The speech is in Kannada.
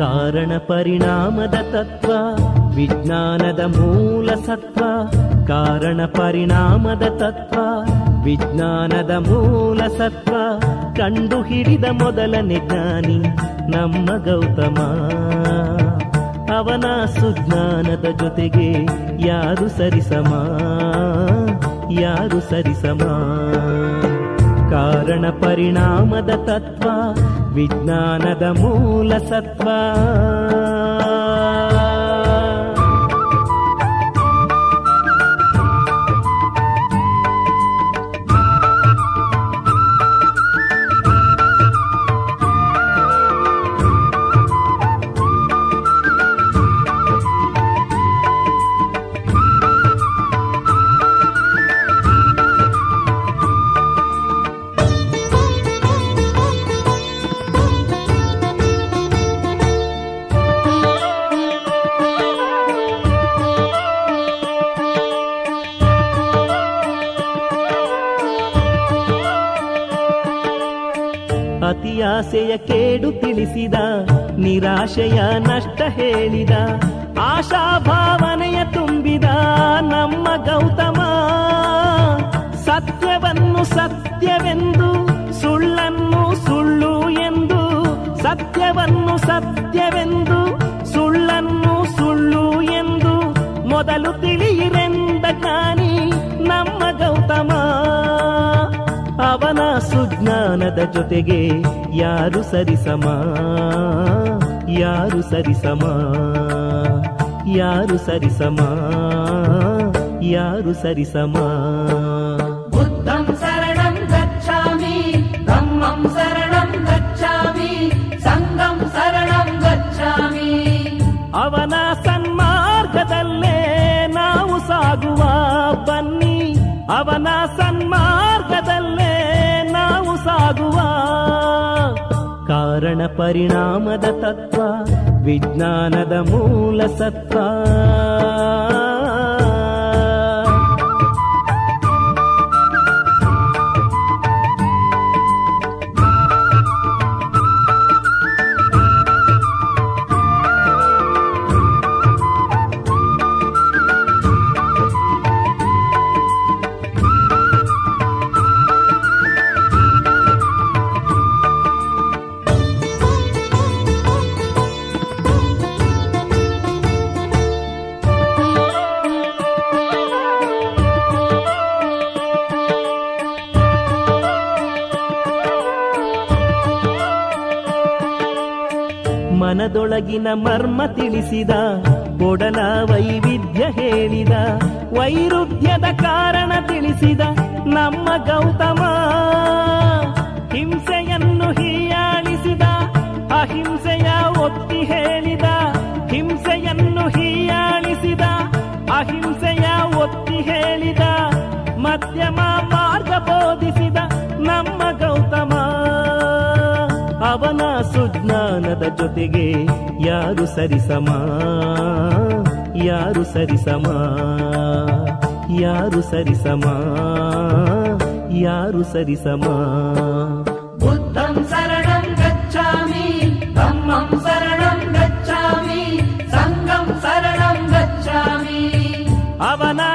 ಕಾರಣ ಪರಿಣಾಮದ ತತ್ವ ವಿಜ್ಞಾನದ ಮೂಲ ಸತ್ವ ಕಾರಣ ಪರಿಣಾಮದ ತತ್ವ ವಿಜ್ಞಾನದ ಮೂಲ ಸತ್ವ ಕಂಡು ಹಿಡಿದ ಮೊದಲನೇ ಜ್ಞಾನಿ ನಮ್ಮ ಗೌತಮ ಅವನ ಸುಜ್ಞಾನದ ಜೊತೆಗೆ ಯಾರು ಸರಿಸಮ ಯಾರು ಸರಿಸಮ ಕಾರಣ ಪರಿಣಾಮದ ತತ್ವ ವಿಜ್ಞಾನದ ಮೂಲ ಸತ್ವ ಅತಿಯಾಸೆಯ ಕೇಡು ತಿಳಿಸಿದ ನಿರಾಶೆಯ ನಷ್ಟ ಹೇಳಿದ ಆಶಾಭಾವನೆಯ ತುಂಬಿದ ನಮ್ಮ ಗೌತಮ ಸತ್ಯವನ್ನು ಸತ್ಯವೆಂದು ಸುಳ್ಳನ್ನು ಸುಳ್ಳು ಎಂದು ಸತ್ಯವನ್ನು ಸತ್ಯವೆಂದು ಸುಳ್ಳನ್ನು ಸುಳ್ಳು ಎಂದು ಮೊದಲು ತಿಳಿಯಿರೆಂದ ಜ್ಞಾನಿ ನಮ್ಮ ಗೌತಮ ಅವನ ಸುಜ್ಞಾನದ ಜೊತೆಗೆ ಯಾರು ಸರಿಸಮ ಯಾರು ಸರಿಸಮ ಯಾರು ಸರಿಸಮ ಯಾರು ಸರಿಸಮ बुद्धं शरणं गच्छामि धम्मं शरणं गच्छामि सङ्गं शरणं गच्छामि ಅವನ ಸನ್ಮಾರ್ಗದಲ್ಲೇ ನಾವು ಸಾಗುವ ಬನ್ನಿ ಅವನ ಸನ್ಮಾರ್ಗದಲ್ಲೇ ನಾವು ಸಾಗುವ ಕಾರಣ ಪರಿಣಾಮದ ತತ್ವ ವಿಜ್ಞಾನದ ಮೂಲ ಸತ್ವ ಮನದೊಳಗಿನ ಮರ್ಮ ತಿಳಿಸಿದ ಕೊಡಲ ವೈವಿಧ್ಯ ಹೇಳಿದ ವೈರುಧ್ಯದ ಕಾರಣ ತಿಳಿಸಿದ ನಮ್ಮ ಗೌತಮ ಹಿಂಸೆಯನ್ನು ಹೀಯಾಳಿಸಿದ ಅಹಿಂಸೆಯ ಒತ್ತಿ ಹೇಳಿದ ಹಿಂಸೆಯನ್ನು ಹೀಯಾಳಿಸಿದ ಅಹಿಂಸೆಯ ಒತ್ತಿ ಹೇಳಿದ ಮಧ್ಯಮ ಮಾರ್ಗ ಬೋಧಿಸಿದ ನಮ್ಮ ಗೌತಮ ಅವನ ಸುಜ್ಞಾನದ ಜೊತೆಗೆ ಯಾರು ಸರಿಸಮ ಯಾರು ಸರಿಸಮ ಯಾರು ಸರಿಸಮ ಯಾರು ಸರಿಸಮ बुद्धं शरणं गच्छामि धम्मं शरणं गच्छामि सङ्गं शरणं गच्छामि ಅವನ